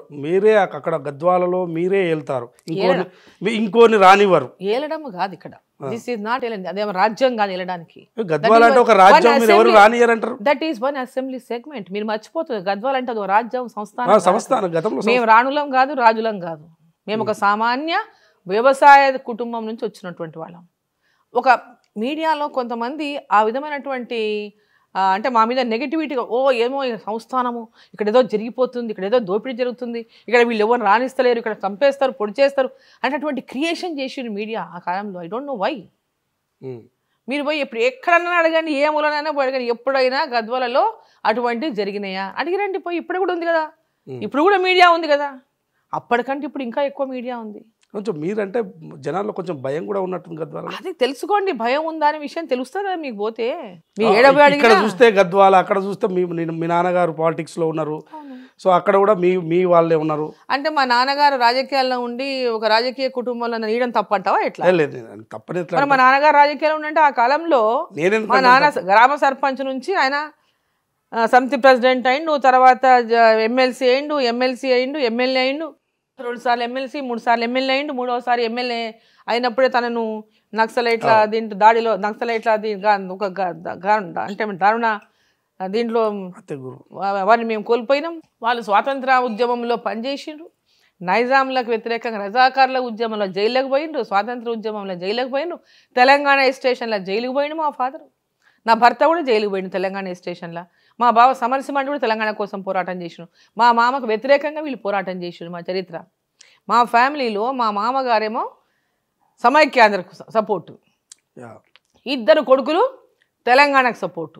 మీరే అక్క- అక్కడ గద్వాలలో మీరే వెళ్తారు ఇంకోని మీ- ఇంకోని రానివ్వరు ఏలడం కాదు ఇక్కడ దిస్ ఈజ్ నాట్ ఏలండి అదేమో రాజ్యం కాదు వెళ్ళడానికి గద్వాల అంటే ఒక రాజ్యం మీరు ఎవరు రానియరంటారు that is one assembly segment మీరు మర్చిపోతుంది గద్వాల్ అంటే అది ఒక రాజ్యం ఆ, సంస్థానం సంస్థానం గతంలో మేము రాణులం కాదు రాజులం కాదు మేము ఒక సామాన్య వ్యవసాయ కుటుంబం నుంచి వచ్చినటువంటి వాళ్ళం ఒక మీడియాలో కొంతమంది ఆ విధమైనటువంటి ఆ, అంటే మా మీద నెగిటివిటీగా ఓ ఏమో ఈ సంస్థానము ఇక్కడ ఏదో జరిగిపోతుంది ఇక్కడ ఏదో దోపిడీ జరుగుతుంది ఇక్కడ వీళ్ళు ఎవరు రాణిస్తలేరు ఇక్కడ చంపేస్తారు పొడి చేస్తారు అనేటువంటి క్రియేషన్ చేసిండు మీడియా ఆ కాలంలో I don't know why um. మీరు పోయి ఎప్పుడు ఎక్కడన్నా అడగండి ఏ మూలనైనా పోయి అడగండి ఎప్పుడైనా గద్వాలలో అటువంటివి జరిగినాయా అడిగిరండి పోయి ఇప్పుడు కూడా ఉంది కదా ఇప్పుడు కూడా మీడియా ఉంది కదా అప్పటికంటే ఇప్పుడు ఇంకా ఎక్కువ మీడియా ఉంది కొంచెం మీరంటే జనాల్లో కొంచెం భయం కూడా ఉన్నట్టుంది గద్వాల అది తెలుసుకోండి భయం ఉందా అనే విషయం తెలుస్తుంది కదా మీకు పోతే మీ ఏడవ ఇక్కడ అడిగినా చూస్తే గద్వాల అక్కడ చూస్తే మీ నేను- మీ నాన్నగారు పాలిటిక్స్ లో ఉన్నారు సో అక్కడ కూడా మీ మీ వాళ్ళే ఉన్నారు అంటే మా నాన్నగారు రాజకీయాల్లో ఉండి ఒక రాజకీయ కుటుంబంలో నీయడం తప్పంటావా ఎట్లా ఏ, లేదు నేను తప్పని ఎట్లా మరి మా నాన్నగారు రాజకీయాల్లో ఉండంటే ఆ కాలంలో నేనెందుకు మా నాన్న స- గ్రామ సర్పంచ్ నుంచి ఆయన ఆ, సమితి ప్రెసిడెంట్ అయిండు తర్వాత ఎమ్మెల్సీ అయిండు ఎమ్మెల్సీ అయిండు ఎమ్మెల్యే అయిండు రెండు సార్లు ఎమ్మెల్సీ మూడు సార్లు ఎమ్మెల్యే అయిండు మూడవసారి ఎమ్మెల్యే అయినప్పుడే తనను నక్సలైట్ల దీంట్లో దాడిలో నక్సలైట్ల దీ- గా- ఒక గా- గా- అంటే దారుణ దీంట్లో అంతే గురు వా- వారిని మేము కోల్పోయినాం వాళ్ళు స్వాతంత్ర ఉద్యమంలో పనిచేసిండ్రు నైజాంలకు వ్యతిరేకంగా రజాకార్ల ఉద్యమంలో జైలుకు పోయిండ్రు స్వాతంత్ర ఉద్యమంలో జైలుకు పోయిండ్రు తెలంగాణ స్టేషన్లో జైలుకు పోయిండు మా ఫాదర్ నా భర్త కూడా జైలుకు పోయిండు తెలంగాణ స్టేషన్లో మా బావ సమరసింహండి కూడా తెలంగాణ కోసం పోరాటం చేసిండు మా మామకు వ్యతిరేకంగా వీళ్ళు పోరాటం చేసిండు మా చరిత్ర మా ఫ్యామిలీలో మా మామగారేమో సమైక్యాంధ్రకు సపోర్టు యా. ఇద్దరు కొడుకులు తెలంగాణకు సపోర్టు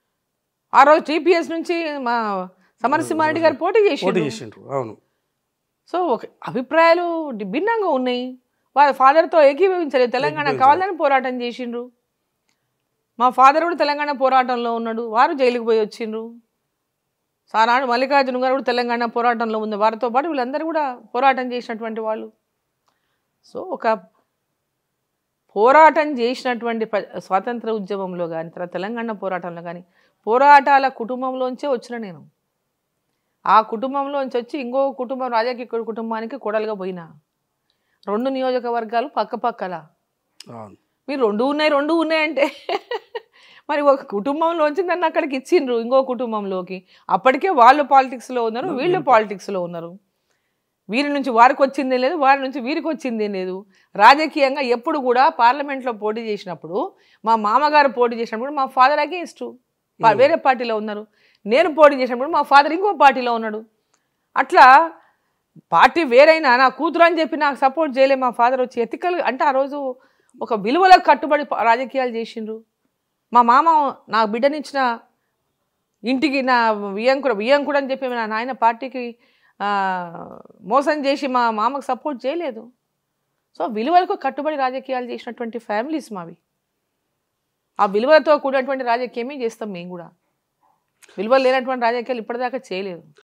ఆ రోజు టీపీఎస్ నుంచి మా సమరసింహారెడ్డి గారు పోటీ పోటీ చేసిండు చేసిండ్రు అవును సో ఒక అభిప్రాయాలు డి- భిన్నంగా ఉన్నాయి వాళ్ళ ఫాదర్తో ఏకీభవించలేదు తెలంగాణ కావాలని పోరాటం చేసిండ్రు మా ఫాదర్ కూడా తెలంగాణ పోరాటంలో ఉన్నాడు వారు జైలుకు పోయి వచ్చిండ్రు సానాడు మల్లికార్జున గారు కూడా తెలంగాణ పోరాటంలో ఉంది వారితో పాటు వీళ్ళందరూ కూడా పోరాటం చేసినటువంటి వాళ్ళు సో ఒక పోరాటం చేసినటువంటి ప్ర- స్వాతంత్ర ఉద్యమంలో కానీ తర్వాత తెలంగాణ పోరాటంలో కానీ పోరాటాల కుటుంబంలోంచే వచ్చిన నేను ఆ కుటుంబంలోంచి వచ్చి ఇంకో కుటుంబం రాజకీయ కుటుంబానికి కొడలుగా పోయినా రెండు నియోజకవర్గాలు పక్క పక్కల అవును మీరు రెండు ఉన్నాయి రెండు ఉన్నాయి అంటే మరి ఒక కుటుంబంలోంచి నన్ను అక్కడికి ఇచ్చిండ్రు ఇంకో కుటుంబంలోకి అప్పటికే వాళ్ళు పాలిటిక్స్లో ఉన్నారు వీళ్ళు పాలిటిక్స్లో ఉన్నారు వీరి నుంచి వారికి వచ్చిందే లేదు వారి నుంచి వీరికి వచ్చిందే లేదు రాజకీయంగా ఎప్పుడు కూడా పార్లమెంట్లో పోటీ చేసినప్పుడు మా మామగారు పోటీ చేసినప్పుడు మా ఫాదర్ అగేన్స్ట్ వేరే పార్టీలో ఉన్నారు నేను పోటీ చేసినప్పుడు మా ఫాదర్ ఇంకో పార్టీలో ఉన్నాడు అట్లా పార్టీ వేరైనా నా కూతురు అని చెప్పి నాకు సపోర్ట్ చేయలే మా ఫాదర్ వచ్చి ఎథికల్ అంటే ఆ రోజు ఒక విలువలకు కట్టుబడి ప- రాజకీయాలు చేసిండ్రు మా మామ నా బిడ్డనిచ్చిన ఇంటికి నా వియంకుడు వియంకుడు అని చెప్పి నా నాయన పార్టీకి ఆ, మోసం చేసి మా మామకు సపోర్ట్ చేయలేదు సో విలువలకు కట్టుబడి రాజకీయాలు చేసినటువంటి ఫ్యామిలీస్ మావి ఆ విలువలతో కూడినటువంటి రాజకీయమే చేస్తాం మేము కూడా విలువలు లేనటువంటి రాజకీయాలు ఇప్పటిదాకా చేయలేదు